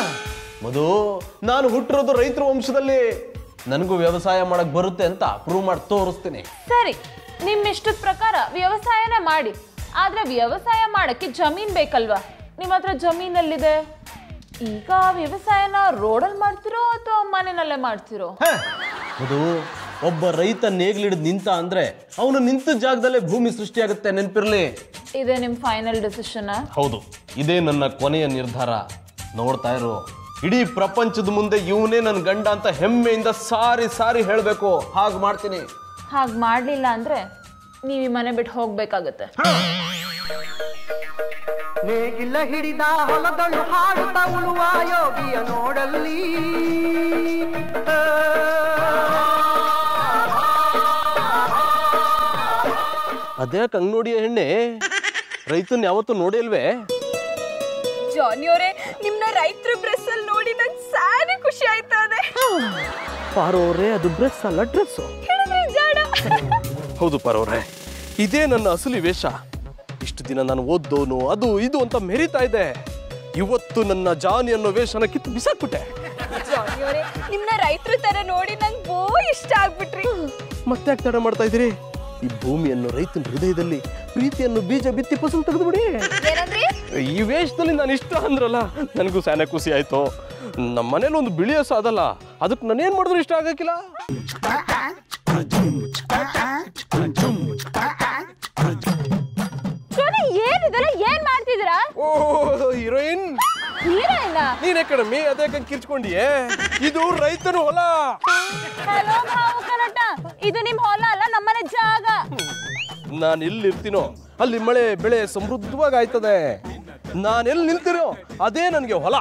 S2: ಮಧು ನಾನು ಹುಟ್ಟಿರೋದು ರೈತರ ವಂಶದಲ್ಲಿ ನನಗೂ ವ್ಯವಸಾಯ ಮಾಡಕ್ ಬರುತ್ತೆ ಅಂತ ಪ್ರೂವ್ ಮಾಡಿ ತೋರಿಸ್ತೀನಿ
S1: ಸರಿ ನಿಮ್ ಇಷ್ಟದ ಪ್ರಕಾರ ವ್ಯವಸಾಯನೇ ಮಾಡಿ ಆದ್ರೆ ವ್ಯವಸಾಯ ಮಾಡಕ್ಕೆ ಜಮೀನ್ ಬೇಕಲ್ವಾ ನಿಮ್ಮ ಹತ್ರ ಜಮೀನಲ್ಲಿದೆ ಈಗ ವ್ಯವಸಾಯನ ರೋಡಲ್ಲಿ ಮಾಡ್ತಿರೋ ಅಥವಾ ಮನೆಯಲ್ಲೇ ಮಾಡ್ತಿರೋ
S2: ಅದು ಒಬ್ಬ ರೈತ ನೇಗ್ಲಿಡಿದ್ ನಿಂತ ಅಂದ್ರೆ ಅವನು ನಿಂತ ಜಾಗದಲ್ಲೇ ಭೂಮಿ ಸೃಷ್ಟಿಯಾಗುತ್ತೆ ನೆನ್ಪಿರ್ಲಿ
S1: ಇದೆ ನಿಮ್ ಫೈನಲ್ ಡಿಸಿಷನ್
S2: ಹೌದು ಇದೇ ನನ್ನ ಕೊನೆಯ ನಿರ್ಧಾರ ನೋಡ್ತಾ ಇರು ಇಡೀ ಪ್ರಪಂಚದ ಮುಂದೆ ಇವನೇ ನನ್ನ ಗಂಡ ಅಂತ ಹೆಮ್ಮೆಯಿಂದ ಸಾರಿ ಸಾರಿ ಹೇಳಬೇಕು ಹಾಗೆ ಮಾಡ್ತೀನಿ
S1: ಹಾಗೆ ಮಾಡಲಿಲ್ಲ ಅಂದ್ರೆ ನೀವು ಈ ಮನೆ ಬಿಟ್ಟು ಹೋಗ್ಬೇಕಾಗತ್ತೆ
S7: ನೇಗಿಲ ಹಿಡಿದ ಹೊಲದಳು ಹಾಡುತ್ತ ಉಳುವ ಯೋಗಿಯ ನೋಡಲ್ಲಿ
S2: ಅದ್ಯಾಕೆ ಹಂಗ್ ನೋಡಿಯ ಹೆಣ್ಣೆ ರೈತನ್ ಯಾವತ್ತೂ ನೋಡಿಲ್ವೇ
S4: ಜಾನಿ ಅವರೇ ನಿಮ್ನ ರೈತರ ಬ್ರೆಸ್ ಅಲ್ಲಿ ನೋಡಿ ನಂಗೆ ಸಾರಿ ಖುಷಿ ಆಯ್ತಾ ಇದೆ
S2: ಪಾರೋರೆ ಅದು ಡ್ರೆಸ್ ಅಲ್ಲ ಡ್ರೆಸ್ಸು
S4: ಹೇಳಿದ್ರಿ ಜಾಡ
S2: ಹೌದು ಪಾರೋರೆ ಇದೇ ನನ್ನ ಅಸಲಿ ವೇಷ ಇಷ್ಟು ದಿನ ನಾನು ಓದ್ದೋನು ಅದು ಇದು ಅಂತ ಮೆರಿತಾ ಇದೆ ಇವತ್ತು ನನ್ನ ಜಾನಿ ಅನ್ನೋ ವೇಷನ ಕಿತ್ತು ಬಿಸಾಕ್ಬಿಟ್ಟೆ
S4: ಜಾನಿ ಅವರೇ ನಿಮ್ನ ರೈತರ ತರ ನೋಡಿ ನಂಗೆ ಬೋ ಇಷ್ಟ ಆಗ್ಬಿಟ್ರಿ
S2: ಮತ್ತೆ ಯಾಕೆ ತಡ ಮಾಡ್ತಾ ಇದ್ದೀರಿ ಈ ಭೂಮಿಯನ್ನು ರೈತನ ಹೃದಯದಲ್ಲಿ ಪ್ರೀತಿಯನ್ನು ಬೀಜ ಬಿತ್ತಿ ಫಸಲು ತೆಗೆದು ಬಿಡಿ
S4: ಏನಂದ್ರಿ
S2: ಈ ವೇಷದಲ್ಲಿ ನಾನು ಇಷ್ಟ ಅಂದ್ರಲ್ಲ ನನಗೂ ಸ್ಯಾನೆ ಖುಷಿ ಆಯ್ತು ನಮ್ಮ ಮನೇಲಿ ಒಂದು ಬಿಳಿ ಹಸು ಅದಲ್ಲ ಅದಕ್ಕೆ ನಾನೇನ್ ಮಾಡಿದ್ರು ಇಷ್ಟ ಆಗಕ್ಕಿಲ್ಲ
S1: ಸೋನಿ ಏನಿದೆಲ್ಲ ಏನ್ ಮಾಡ್ತಿದ್ದೀರಾ
S2: ಓ ಹೀರೋಯಿನ್
S1: ಹೀರೋಯಿನ
S2: ನೀನೇ ಕಡಿಮೆ ಅದೇ ಕಿರ್ಚ್ಕೊಂಡಿಯೇ ಇದು ರೈತನ ಹೊಲ
S1: ಹಲೋ ಭಾವು ಕನಟ ಇದು ನಿಮ್ ಹೊಲ ಅಲ್ಲ ನಮ್ಮನೆ ಜಾಗ
S2: ನಾನು ಎಲ್ಲಿ ಇರ್ತೀನೋ ಅಲ್ಲಿ ಮಳೆ ಬೆಳೆ ಸಮೃದ್ಧವಾಗಿ ಆಯ್ತದೆ ನಾನು ಎಲ್ಲಿ ನಿಲ್ತೀನೋ ಅದೇ ನನಗೆ ಹೊಲ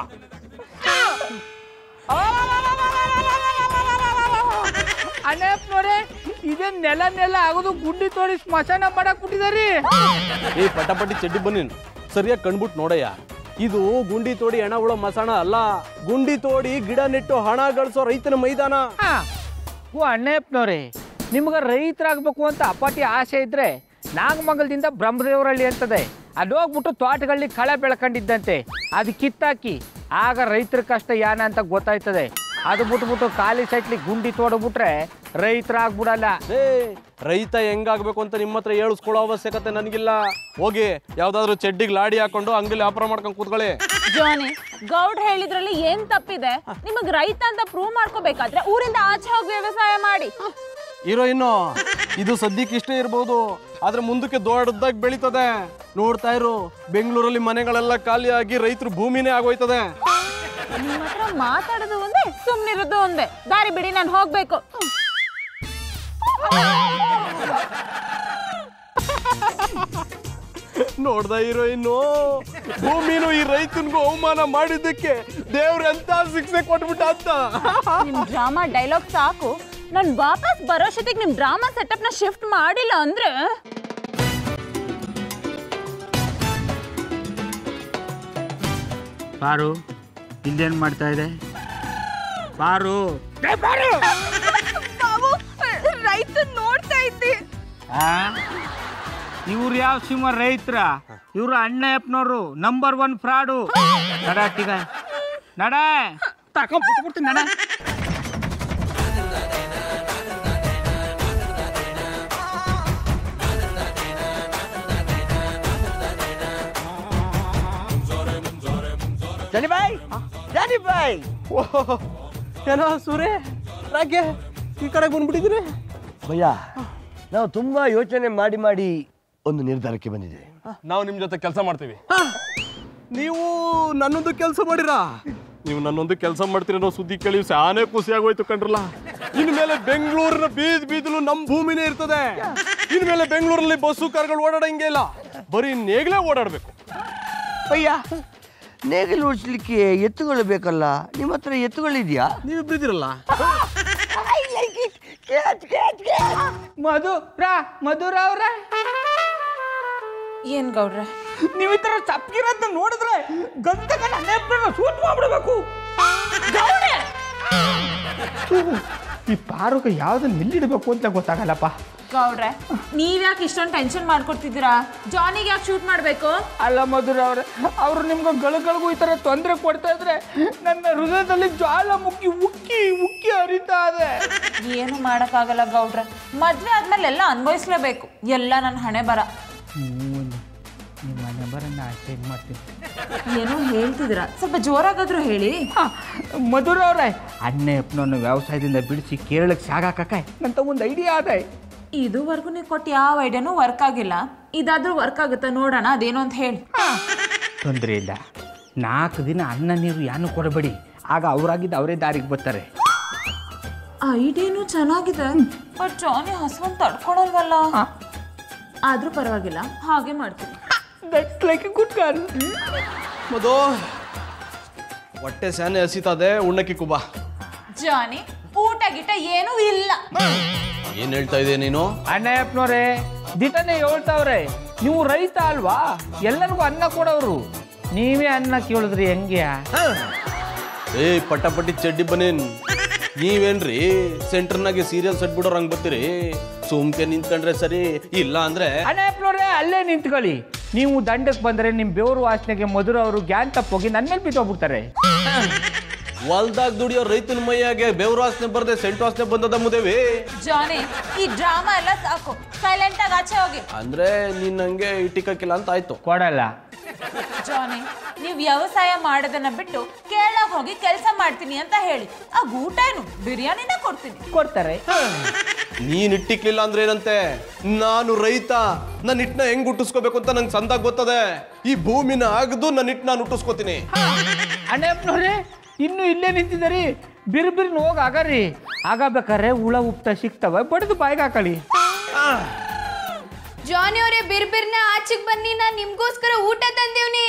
S3: ಅಣ್ಣಪ್ಪನವ್ರೆ ಇದೇ ನೆಲ ನೆಲ ಆಗೋದು ಗುಂಡಿ ತೋಡಿ ಸ್ಮಶಾನ ಮಾಡಕ್ ಬಿಟ್ಟಿದಾರಿ
S2: ಏ ಪಟಾಪಟಿ ಚಡ್ಡಿ ಬನ್ನಿ ಸರಿಯಾಗಿ ಕಣ್ಬಿಟ್ಟು ನೋಡಯ್ಯ ಇದು ಗುಂಡಿ ತೋಡಿ ಹಣ ಉಳೋ ಮಸಾಣ ಅಲ್ಲ ಗುಂಡಿ ತೋಡಿ ಗಿಡ ನೆಟ್ಟು ಹಣ ಗಳಿಸೋ ರೈತನ ಮೈದಾನ
S3: ಹಾ. ಓ ಅಣ್ಣಪ್ಪನವ್ರೆ ನಿಮ್ಗೆ ರೈತರಾಗಬೇಕು ಅಂತ ಅಪಾಟಿ ಆಸೆ ಇದ್ರೆ ನಾಗಮಂಗಲದಿಂದ ಬ್ರಹ್ಮದೇವರಹಳ್ಳಿ ಅಂತದೆ ಅಲ್ಲಿ ಹೋಗ್ಬಿಟ್ಟು ತೋಟಗಳಲ್ಲಿ ಕಳೆ ಬೆಳ್ಕೊಂಡಿದ್ದಂತೆ ಅದು ಕಿತ್ತಾಕಿ ಆಗ ರೈತರ ಕಷ್ಟ ಯಾನ ಅಂತ ಗೊತ್ತಾಯ್ತದೆ ಅದು ಬಿಟ್ಬಿಟ್ಟು ಖಾಲಿ ಸೈಟ್ಲಿ ಗುಂಡಿ ತೋಡ್ಬಿಟ್ರೆ ರೈತರಾಗ್ಬಿಡಲ್ಲ
S2: ಏ ರೈತ ಹೆಂಗಾಗ್ಬೇಕು ಅಂತ ನಿಮ್ಮ ಹತ್ರ ಹೇಳಿಸ್ಕೊಳ್ಳೋ ಅವಶ್ಯಕತೆ ನನಗಿಲ್ಲ ಹೋಗಿ ಯಾವ್ದಾದ್ರು ಚಡ್ಡಿಗೆ ಲಾಡಿ ಹಾಕೊಂಡು ಅಂಗಡಿಲಿ ವ್ಯಾಪಾರ ಮಾಡ್ಕೊಂಡು ಕೂತ್ಕೊಳ್ಳಿ
S1: ಜಾನಿ ಗೌಡ್ ಹೇಳಿದ್ರಲ್ಲಿ ಏನ್ ತಪ್ಪಿದೆ ನಿಮಗ್ ರೈತ ಅಂತ ಪ್ರೂವ್ ಮಾಡ್ಕೋಬೇಕಾದ್ರೆ ಊರಿಂದ ಆಚೆ ಹೋಗಿ ವ್ಯವಸಾಯ ಮಾಡಿ
S2: ಹೀರೋಯಿನ್ನು ಇದು ಸದ್ಯಕ್ಕೆ ಇಷ್ಟೇ ಇರ್ಬೋದು ಆದ್ರೆ ಮುಂದಕ್ಕೆ ದೊಡ್ಡದಾಗಿ ಬೆಳೀತದೆ ನೋಡ್ತಾ ಇರು ಬೆಂಗಳೂರಲ್ಲಿ ಮನೆಗಳೆಲ್ಲ ಖಾಲಿಯಾಗಿ ರೈತರು ಭೂಮಿನೇ ಆಗೋಯ್ತದೆ
S1: ನಿಮ್ಮ ಹತ್ರ ಮಾತಾಡೋದು ಒಂದೇ ಸುಮ್ನಿರೋದು ಒಂದೇ ದಾರಿ ಬಿಡಿ ನಾನು ಹೋಗ್ಬೇಕು
S2: ನೋಡ್ದ ಹೀರೋಯಿನ್ನು ಭೂಮಿನು ಈ ರೈತನಿಗೂ ಅವಮಾನ ಮಾಡಿದ್ದಕ್ಕೆ ದೇವ್ರ ಎಂತ ಶಿಕ್ಷೆ ಕೊಟ್ಬಿಟ್ಟ ಅಂತ
S1: ನಿಮ್ ಡ್ರಾಮಾ ಡೈಲಾಗ್ ಸಾಕು ನಾನು ವಾಪಸ್ ಬರೋಷ್ಟೊತ್ತಿಗೆ ನಿಮ್ ಡ್ರಾಮಾ ಸೆಟಪ್ ನ ಶಿಫ್ಟ್ ಮಾಡಿಲ್ಲ ಅಂದ್ರೆ
S3: ಪಾರು ಇಲ್ಲೇನು ಮಾಡ್ತಾ ಇದೆ ಪಾರು
S4: ರೈತ ನೋಡ್ತಾ ಇದ್ದೆ
S3: ಇವ್ರು ಯಾವ ಸಿಂಹ ರೈತರ ಇವ್ರು ಅಣ್ಣಪ್ಪನವರು ನಂಬರ್ ಒನ್ ಫ್ರಾಡು ನಡಾಟಿಗ ನಡ ತಕೊಂಡ್ಬಿಟ್ಬಿಡ್ತೀನಿ ನಡ
S6: ಜಾನಿ ಬಾಯ್ ಜಾನಿ ಬಾಯ್
S2: ಏನೋ ಸೂರ್ಯ ಯಾಕೆ ಈ ಕಡೆ ಬಂದ್ಬಿಟ್ಟಿದ್ದೀರಿ
S6: ಭಯ್ಯ ನಾವು ತುಂಬಾ ಯೋಚನೆ ಮಾಡಿ ಮಾಡಿ ಒಂದು ನಿರ್ಧಾರಕ್ಕೆ ಬಂದಿದೆ
S2: ನಾವು ನಿಮ್ ಜೊತೆ ಕೆಲಸ ಮಾಡ್ತೀವಿ ನೀವು ನನ್ನೊಂದು ಕೆಲಸ ಮಾಡಿರಾ ನೀವು ನನ್ನೊಂದು ಕೆಲಸ ಮಾಡ್ತೀರಿ ಅನ್ನೋ ಸುದ್ದಿ ಕೇಳಿ ಸಾನೇ ಖುಷಿ ಆಗೋಯ್ತು ಕಂಡ್ರಲ್ಲ ಇನ್ಮೇಲೆ ಬೆಂಗಳೂರಿನ ಬೀದ್ ಬೀದಲು ನಮ್ಮ ಭೂಮಿನೇ ಇರ್ತದೆ ಇನ್ಮೇಲೆ ಬೆಂಗಳೂರಲ್ಲಿ ಬಸ್ಸು ಕಾರ್ಗಳು ಓಡಾಡಂಗೆ ಇಲ್ಲ ಬರೀ ನೇಗ್ಲೇ ಓಡಾಡ್ಬೇಕು
S6: ಭಯ್ಯ ನೇಗಿಲು ಉಳಿಸ್ಲಿಕ್ಕೆ ಎತ್ತುಗಳು ಬೇಕಲ್ಲ ನಿಮ್ಮ ಹತ್ರ ಎತ್ತುಗಳಿದೆಯಾ
S2: ನೀವಿಬ್ರಿದಿರಲ್ಲ
S3: ಮಧು ರಾ ಮಧುರ ಅವ್ರ
S1: ಏನ್ ಗೌಡ್ರೆ
S3: ನೀವು ಈ ತರ ಚಪ್ಕಿರೋದ್ನ ನೋಡಿದ್ರೆ ಗಂಟಗ ಅಣ್ಣಪ್ಪನ ಸೂಟ್ ಮಾಡ್ಬಿಡ್ಬೇಕು ಈ ಪಾರುಗೆ ಯಾವ್ದನ್ನ ಎಲ್ಲಿಡಬೇಕು ಅಂತ ಗೊತ್ತಾಗಲ್ಲಪ್ಪ
S1: ಗೌಡ್ರೆ ನೀವ್ಯಾಕೆ ಇಷ್ಟೊಂದು ಟೆನ್ಷನ್ ಮಾಡ್ಕೊಡ್ತಿದ್ದೀರಾ ಜಾನಿಗೆ ಯಾಕೆ ಶೂಟ್ ಮಾಡ್ಬೇಕು
S3: ಅಲ್ಲ ಮಧುರ ಅವ್ರೆ ಅವ್ರು ನಿಮ್ಗೆ ಗಳಿಗಳಿಗೂ ಈ ಥರ ತೊಂದರೆ ಕೊಡ್ತಾ ಇದ್ರೆ ನನ್ನ ಹೃದಯದಲ್ಲಿ ಜ್ವಾಲ ಮುಕ್ಕಿ ಉಕ್ಕಿ ಉಕ್ಕಿ ಹರಿತಾ ಇದೆ
S1: ಏನು ಮಾಡೋಕ್ಕಾಗಲ್ಲ ಗೌಡ್ರೆ ಮದ್ವೆ ಆದ್ಮೇಲೆ ಎಲ್ಲ ಅನ್ಭವಿಸ್ಲೇಬೇಕು ಎಲ್ಲ ನನ್ನ ಹಣೆ ಬರ
S3: ನಿಮ್ಮ ಮನೆ ಬರೋಣ ಚೇಂಜ್ ಮಾಡ್ತೀನಿ
S1: ಏನೋ ಹೇಳ್ತಿದ್ದೀರಾ ಸ್ವಲ್ಪ ಜೋರಾಗಾದ್ರೂ ಹೇಳಿ
S3: ಮಧುರ ಅವ್ರೆ ಅಣ್ಣಪ್ಪನನ್ನು ವ್ಯವಸಾಯದಿಂದ ಬಿಡಿಸಿ ಕೇರಳಕ್ಕೆ ಸಾಗಾಕಕ್ಕೆ ನಂತ ಒಂದು ಐಡಿಯಾ ಅದೇ
S1: ಇದುವರೆಗೂ ನೀವು ಕೊಟ್ಟು ಯಾವ ಐಡಿಯಾನೂ ವರ್ಕ್ ಆಗಿಲ್ಲ ಇದಾದ್ರೂ ವರ್ಕ್ ಆಗುತ್ತಾ ನೋಡೋಣ ಅದೇನು ಅಂತ ಹೇಳಿ
S3: ತೊಂದರೆ ಇಲ್ಲ ನಾಲ್ಕು ದಿನ ಅನ್ನ ನೀರು ಯಾನು ಕೊಡಬೇಡಿ ಆಗ ಅವರಾಗಿದ್ದು ಅವರೇ ದಾರಿಗೆ ಬರ್ತಾರೆ
S1: ಐಡಿಯಾನು ಚೆನ್ನಾಗಿದೆ ಬಟ್ ಜಾನಿ ಹಸುವನ್ ತಡ್ಕೊಳಲ್ವಲ್ಲ ಆದ್ರೂ ಪರವಾಗಿಲ್ಲ ಹಾಗೆ ಮಾಡ್ತೀನಿ
S3: ದಟ್ಸ್ ಲೈಕ್ ಗುಡ್ ಗರ್ಲ್
S2: ಮದು ಹೊಟ್ಟೆ ಸ್ಯಾನೆ ಹಸಿತದೆ ಉಣ್ಣಕ್ಕೆ ಕುಬಾ
S1: ಜಾನಿ ಊಟ ಗಿಟ ಏನೂ ಇಲ್ಲ
S2: ಏನ್ ಹೇಳ್ತಾ ಇದೀಯ ನೀನು
S3: ಅಣ್ಣಪ್ಪನವ್ರೆ ದಿಟನೆ ಹೇಳ್ತಾವ್ರೆ ನೀವು ರೈತ ಅಲ್ವಾ ಎಲ್ಲರಿಗೂ ಅನ್ನ ಕೊಡೋರು ನೀವೇ ಅನ್ನ ಕೇಳಿದ್ರಿ ಹೆಂಗೆ
S2: ಏ ಪಟ್ಟಾಪಟ್ಟಿ ಚಡ್ಡಿ ಬನ್ನೇನ್ ನೀವೇನ್ರಿ ಸೆಂಟರ್ನಾಗೆ ಸೀರಿಯಲ್ ಸೆಟ್ ಬಿಡೋರ್ ಹಂಗ್ ಬರ್ತೀರಿ ಸುಮ್ಕೆ ನಿಂತ್ಕೊಂಡ್ರೆ ಸರಿ ಇಲ್ಲ ಅಂದ್ರೆ
S3: ಅಣ್ಣಪ್ಪನವ್ರೆ ಅಲ್ಲೇ ನಿಂತ್ಕೊಳ್ಳಿ ನೀವು ದಂಡಕ್ಕೆ ಬಂದರೆ ನಿಮ್ಮ ಬೆವರು ವಾಸನೆಗೆ ಮಧುರ ಅವರು ಗ್ಯಾನ್ ತಪ್ಪೋಗಿ ನನ್ನ ಮೇಲೆ ಬಿತ್ತೋಗ್ಬಿಡ್ತಾರೆ
S2: ಹೊಲ್ದಾಗ ದುಡಿಯೋ ರೈತನ ಮೈಯಾಗೆ ಬೆವ್ರ ವಾಸನೆ ಬರ್ದೆ ಸೆಂಟ್ ವಾಸನೆ ಬಂದದ ಮುದೇವಿ
S1: ಜಾನಿ ಈ ಡ್ರಾಮಾ ಎಲ್ಲ ಸಾಕು ಸೈಲೆಂಟ್ ಆಗಿ ಆಚೆ ಹೋಗಿ
S2: ಅಂದ್ರೆ ನೀನ್ ನಂಗೆ ಇಟ್ಟಿಕ್ಕಿಲ್ಲ ಅಂತ ಆಯ್ತು
S3: ಕೊಡಲ್ಲ
S1: ಜಾನಿ ನೀವು ವ್ಯವಸಾಯ ಮಾಡೋದನ್ನ ಬಿಟ್ಟು ಕೇಳಕ್ ಹೋಗಿ ಕೆಲಸ ಮಾಡ್ತೀನಿ ಅಂತ ಹೇಳಿ ಆ ಊಟ ಏನು ಬಿರಿಯಾನಿನ ಕೊಡ್ತೀನಿ
S3: ಕೊಡ್ತಾರೆ
S2: ನೀನ್ ಇಟ್ಟಿಕ್ಲಿಲ್ಲ ಅಂದ್ರೆ ಏನಂತೆ ನಾನು ರೈತ ನನ್ನ ಹಿಟ್ಟನ್ನ ಹೆಂಗ್ ಹುಟ್ಟಿಸ್ಕೋಬೇಕು ಅಂತ ನಂಗೆ ಸಂದಾಗ ಗೊತ್ತದೆ ಈ ಭೂಮಿನ ಆಗದು ನನ್ನ ಹಿಟ್ಟು ನಾನು ಹುಟ್ಟಿಸ್ಕೋತೀನಿ
S3: ಅಣ್ಣಪ್ಪನವ್ರೆ ಇನ್ನು ಇಲ್ಲೇ ನಿಂತಿದ್ದೀರಿ ಬಿರು ಬಿರ್ನ ಹೋಗಿ ಆಗರಿ ಆಗಬೇಕಾರೆ ಹುಳ ಉಪ್ತ ಸಿಗ್ತವೆ ಬಡಿದು ಬಾಯಿಗೆ ಹಾಕಳಿ
S4: ಜಾನಿ ಅವರೇ ಬಿರ್ಬಿರ್ನ ಆಚೆಗೆ ಬನ್ನಿ ನಾ ನಿಮ್ಗೋಸ್ಕರ ಊಟ ತಂದೀವ್ನಿ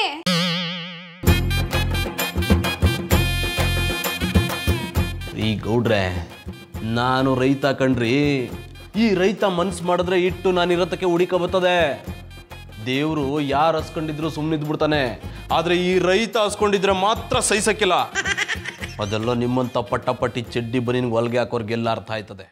S2: ಈ ಗೌಡ್ರೆ ನಾನು ರೈತ ಕಣ್ರಿ ಈ ರೈತ ಮನ್ಸು ಮಾಡಿದ್ರೆ ಇಟ್ಟು ನಾನು ಇರತ್ತಕ್ಕೆ ಹುಡಿಕ ಬರ್ತದೆ ದೇವರು ಯಾರು ಹಸ್ಕೊಂಡಿದ್ರು ಸುಮ್ಮನಿದ್ ಬಿಡ್ತಾನೆ ಆದ್ರೆ ಈ ರೈತ ಹಸ್ಕೊಂಡಿದ್ರೆ ಮಾತ್ರ ಸಹಿಸಕ್ಕಿಲ್ಲ ಅದೆಲ್ಲ ನಿಮ್ಮಂತ ಪಟ್ಟಪಟ್ಟಿ ಚಡ್ಡಿ ಬನಿನ್ಗೆ ಹೊಲ್ಗೆ ಹಾಕೋರ್ಗೆಲ್ಲ ಅರ್ಥ ಆಯ್ತದೆ